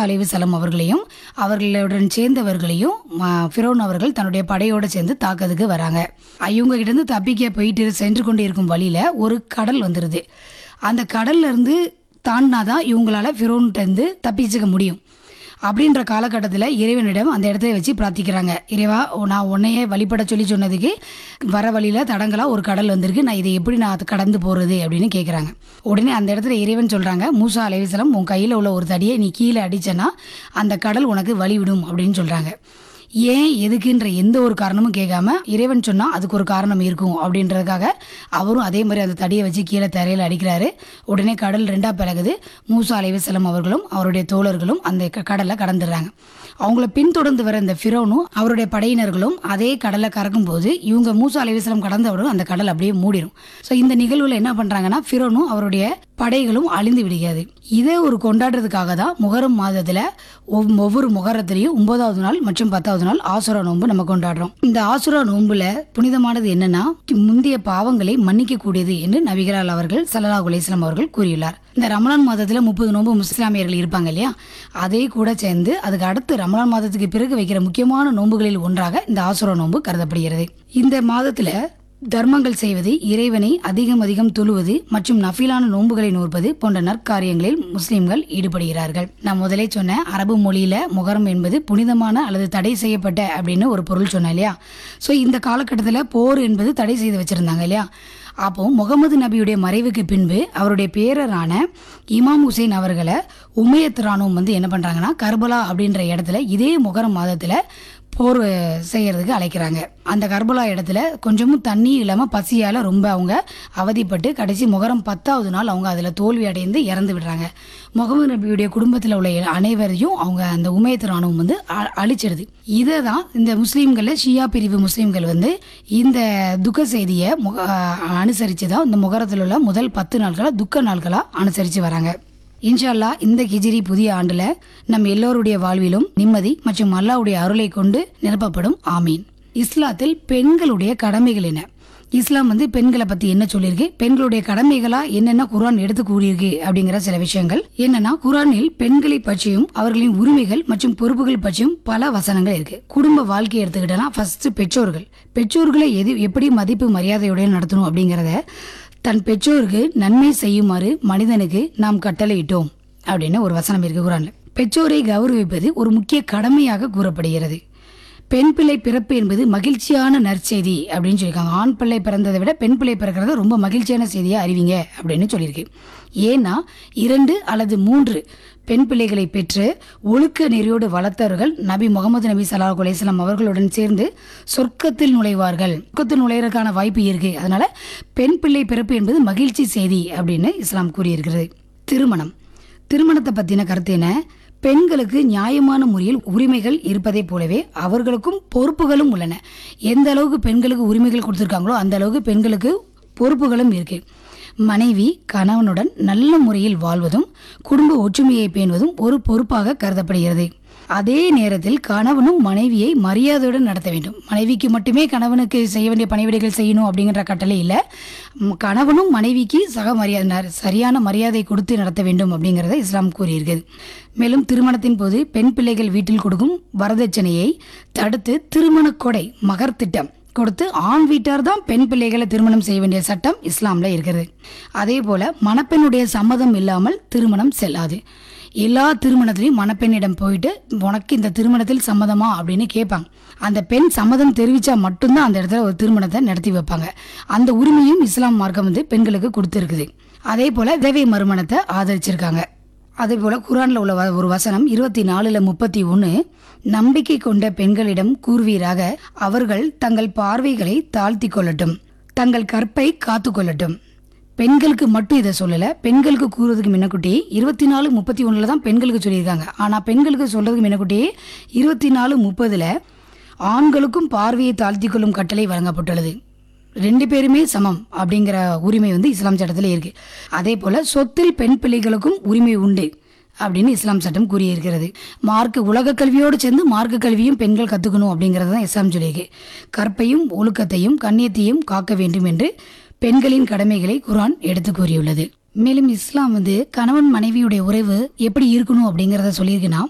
அலைவிசலம் அவர்களையும் அவர்களுடன் சேர்ந்தவர்களையும் ம- ஃபிரௌன் அவர்கள் தன்னுடைய படையோடு சேர்ந்து தாக்கிறதுக்கு வராங்க இவங்க கிட்ட இருந்து தப்பிக்க போயிட்டு சென்று கொண்டு இருக்கும் வழியில ஒரு கடல் வந்துடுது அந்த கடல்ல இருந்து தாண்டினாதான் இவங்களால ஃபிரோன்கிட்ட இருந்து தப்பிச்சுக்க முடியும் அப்படின்ற காலகட்டத்தில் இறைவனிடம் அந்த இடத்துல வச்சு பிரார்த்திக்கிறாங்க இறைவா உ- நான் உன்னையே வழிபட சொல்லி சொன்னதுக்கு வர வழியில் தடங்களா ஒரு கடல் வந்திருக்கு நான் இதை எப்படி நான் அது கடந்து போகிறது அப்படின்னு கேட்குறாங்க உடனே அந்த இடத்துல இறைவன் சொல்கிறாங்க மூசா அலைவிசலம் உன் கையில் உள்ள ஒரு தடியை நீ கீழே அடிச்சேன்னா அந்த கடல் உனக்கு வழிவிடும் அப்படின்னு சொல்கிறாங்க ஏன் எதுக்குன்ற எந்த ஒரு காரணமும் கேட்காம இறைவன் சொன்னா அதுக்கு ஒரு காரணம் இருக்கும் அப்படின்றதுக்காக அவரும் அதே மாதிரி அந்த தடியை வச்சு கீழே தரையில் அடிக்கிறாரு உடனே கடல் ரெண்டா பிளகுது மூசா அலைவசலம் அவர்களும் அவருடைய தோழர்களும் அந்த க- கடலை கடந்துடுறாங்க அவங்கள பின்தொடர்ந்து வர இந்த ஃபிரோனும் அவருடைய படையினர்களும் அதே கடலை கறக்கும் போது இவங்க மூசா அலைவசலம் கடந்தவுடன் அந்த கடல் அப்படியே மூடிடும் ஸோ இந்த நிகழ்வுல என்ன பண்றாங்கன்னா ஃபிரோனும் அவருடைய படைகளும் அழிந்து விடுகிறது இதை ஒரு கொண்டாடுறதுக்காக தான் முகரம் மாதத்துல ஒவ்- ஒவ்வொரு முகரத்திலையும் ஒன்பதாவது நாள் மற்றும் பத்தாவது நாள் ஆசுரா நோன்பு நம்ம கொண்டாடுறோம் இந்த ஆசுரா நோன்புல புனிதமானது என்னன்னா முந்தைய பாவங்களை மன்னிக்க கூடியது என்று நபிகளால் அவர்கள் சல்லல்லாஹு அலைஹி வஸல்லம் அவர்கள் கூறியுள்ளார் இந்த ரமலான் மாதத்துல முப்பது நோன்பு முஸ்லாமியர்கள் இருப்பாங்க இல்லையா அதே கூட சேர்ந்து அதுக்கு அடுத்து ரமலான் மாதத்துக்கு பிறகு வைக்கிற முக்கியமான நோன்புகளில் ஒன்றாக இந்த ஆசுரா நோன்பு கருதப்படுகிறது இந்த மாதத்துல தர்மங்கள் செய்வது இறைவனை அதிகம் அதிகம் தொழுவது மற்றும் நஃபிலான நோன்புகளை நோற்பது போன்ற நற்காரியங்களில் முஸ்லிம்கள் ஈடுபடுகிறார்கள் நான் முதலே சொன்ன அரபு மொழியில முகரம் என்பது புனிதமான அல்லது தடை செய்யப்பட்ட அப்படின்னு ஒரு பொருள் சொன்னேன் இல்லையா ஸோ இந்த காலகட்டத்தில் போர் என்பது தடை செய்து வச்சிருந்தாங்க இல்லையா அப்போ முகமது நபியுடைய மறைவுக்கு பின்பு அவருடைய பேரரான இமாம் ஹுசைன் அவர்களை உமையத் ராணுவம் வந்து என்ன பண்றாங்கன்னா கர்பலா அப்படின்ற இடத்துல இதே முகரம் மாதத்துல போர் செய்யறதுக்கு அழைக்கிறாங்க அந்த கர்பலா இடத்துல கொஞ்சமும் தண்ணி இல்லாம பசியால ரொம்ப அவங்க அவதிப்பட்டு கடைசி முகரம் பத்தாவது நாள் அவங்க அதுல தோல்வி அடைந்து இறந்து விடுறாங்க முகமது நபியுடைய குடும்பத்தில் உள்ள அனைவரையும் அவங்க அந்த உமையத் ராணுவம் வந்து அ- அழிச்சிடுது இதை தான் இந்த முஸ்லீம்களில் ஷியா பிரிவு முஸ்லீம்கள் வந்து இந்த துக்க செய்தியை முக அனுசரித்து தான் இந்த முகரத்தில் உள்ள முதல் பத்து நாட்களை துக்க நாட்களாக அனுசரித்து வராங்க இன்ஷா அல்லாஹ் இந்த கிஜிரி புதிய ஆண்டுல நம் எல்லோருடைய வாழ்விலும் நிம்மதி மற்றும் அல்லாஹ்வுடைய அருளை கொண்டு நிரப்பப்படும் ஆமீன் இஸ்லாத்தில் பெண்களுடைய கடமைகள் என்ன இஸ்லாம் வந்து பெண்களை பத்தி என்ன சொல்லியிருக்கு பெண்களுடைய கடமைகளா என்னென்ன குர்ஆன் எடுத்து கூறியிருக்கு அப்படிங்கிற சில விஷயங்கள் என்னன்னா குர்ஆனில் பெண்களை பற்றியும் அவர்களின் உரிமைகள் மற்றும் பொறுப்புகள் பற்றியும் பல வசனங்கள் இருக்கு குடும்ப வாழ்க்கை எடுத்துக்கிட்டோம்னா ஃபர்ஸ்ட் பெற்றோர்கள் பெற்றோர்களை எது எப்படி மதிப்பு மரியாதையுடன் நடத்தணும் அப்படிங்கிறத தன் பெற்றோருக்கு நன்மை செய்யுமாறு மனிதனுக்கு நாம் கட்டளையிட்டோம் அப்படின்னு ஒரு வசனம் இருக்கு குரான்ல பெற்றோரை கௌரவிப்பது ஒரு முக்கிய கடமையாக கூறப்படுகிறது பெண் பிள்ளை பிறப்பு என்பது மகிழ்ச்சியான நற்செய்தி அப்படின்னு சொல்லியிருக்காங்க ஆண் பிள்ளை பிறந்ததை விட பெண் பிள்ளை பிறக்கிறத ரொம்ப மகிழ்ச்சியான செய்தியா அறிவிங்க அப்படின்னு சொல்லியிருக்கு ஏன்னா இரண்டு அல்லது மூன்று பெண் பிள்ளைகளை பெற்று ஒழுக்க நெறியோடு வளர்த்தவர்கள் நபி முகமது நபி சல்லாஹ் அலையம் அவர்களுடன் சேர்ந்து சொர்க்கத்தில் நுழைவார்கள் சொர்க்கத்தில் நுழையறதுக்கான வாய்ப்பு இருக்கு அதனால பெண் பிள்ளை பிறப்பு என்பது மகிழ்ச்சி செய்தி அப்படின்னு இஸ்லாம் கூறியிருக்கிறது திருமணம் திருமணத்தை பத்தின கருத்து என்ன பெண்களுக்கு நியாயமான முறையில் உரிமைகள் இருப்பதைப் போலவே அவர்களுக்கும் பொறுப்புகளும் உள்ளன எந்த அளவுக்கு பெண்களுக்கு உரிமைகள் கொடுத்துருக்காங்களோ அந்த அளவுக்கு பெண்களுக்கு பொறுப்புகளும் இருக்கு மனைவி கணவனுடன் நல்ல முறையில் வாழ்வதும் குடும்ப ஒற்றுமையை பேணுவதும் ஒரு பொறுப்பாக கருதப்படுகிறது அதே நேரத்தில் கணவனும் மனைவியை மரியாதையுடன் நடத்த வேண்டும் மனைவிக்கு மட்டுமே கணவனுக்கு செய்ய வேண்டிய பணிவிடைகள் செய்யணும் அப்படிங்கிற கட்டளை இல்லை ம், கணவனும் மனைவிக்கு சக மரியாதை ந- சரியான மரியாதை கொடுத்து நடத்த வேண்டும் அப்படிங்கிறத இஸ்லாம் கூறியிருக்கிறது மேலும் திருமணத்தின் போது பெண் பிள்ளைகள் வீட்டில் கொடுக்கும் வரதட்சணையை தடுத்து திருமண கொடை மகர் திட்டம் கொடுத்து ஆண் வீட்டார் தான் பெண் பிள்ளைகளை திருமணம் செய்ய வேண்டிய சட்டம் இஸ்லாம்ல இருக்கிறது அதே போல மணப்பெண்ணுடைய சம்மதம் இல்லாமல் திருமணம் செல்லாது எல்லா திருமணத்திலையும் மணப்பெண்ணிடம் போயிட்டு உனக்கு இந்த திருமணத்தில் சம்மதமா அப்படின்னு கேட்பாங்க அந்த பெண் சம்மதம் தெரிவிச்சா மட்டும்தான் அந்த இடத்துல ஒரு திருமணத்தை நடத்தி வைப்பாங்க அந்த உரிமையும் இஸ்லாம் மார்க்கம் வந்து பெண்களுக்கு கொடுத்துருக்குது அதே போல விதவை மறுமணத்தை ஆதரிச்சிருக்காங்க அதே போல குரான்ல உள்ள வ- ஒரு வசனம் இருபத்தி நாலுல முப்பத்தி ஒன்று நம்பிக்கை கொண்ட பெண்களிடம் கூறுவீராக அவர்கள் தங்கள் பார்வைகளை தாழ்த்தி கொள்ளட்டும் தங்கள் கற்பை காத்து கொள்ளட்டும் பெண்களுக்கு மட்டும் இதை சொல்லல பெண்களுக்கு கூறுறதுக்கு முன்னக்குட்டி இருபத்தி நாலு முப்பத்தி ஒண்ணுல தான் பெண்களுக்கு சொல்லியிருக்காங்க ஆனா பெண்களுக்கு சொல்றதுக்கு முன்னக்குட்டி இருபத்தி நாலு முப்பதுல ஆண்களுக்கும் பார்வையை தாழ்த்தி கொள்ளும் கட்டளை வழங்கப்பட்டுள்ளது ரெண்டு பேருமே சமம் அப்படிங்கிற உரிமை வந்து இஸ்லாம் சட்டத்தில் இருக்கு அதே போல சொத்தில் பெண் பிள்ளைகளுக்கும் உரிமை உண்டு அப்படின்னு இஸ்லாம் சட்டம் கூறியிருக்கிறது மார்க்க உலக கல்வியோடு சேர்ந்து மார்க்க கல்வியும் பெண்கள் கத்துக்கணும் அப்படிங்கறது தான் இஸ்லாம் சொல்லியிருக்கு கற்பையும் ஒழுக்கத்தையும் கண்ணியத்தையும் காக்க வேண்டும் என்று பெண்களின் கடமைகளை குர்ஆன் எடுத்து கூறியுள்ளது மேலும் இஸ்லாம் வந்து கணவன் மனைவியுடைய உறவு எப்படி இருக்கணும் அப்படிங்கறத சொல்லியிருக்குன்னா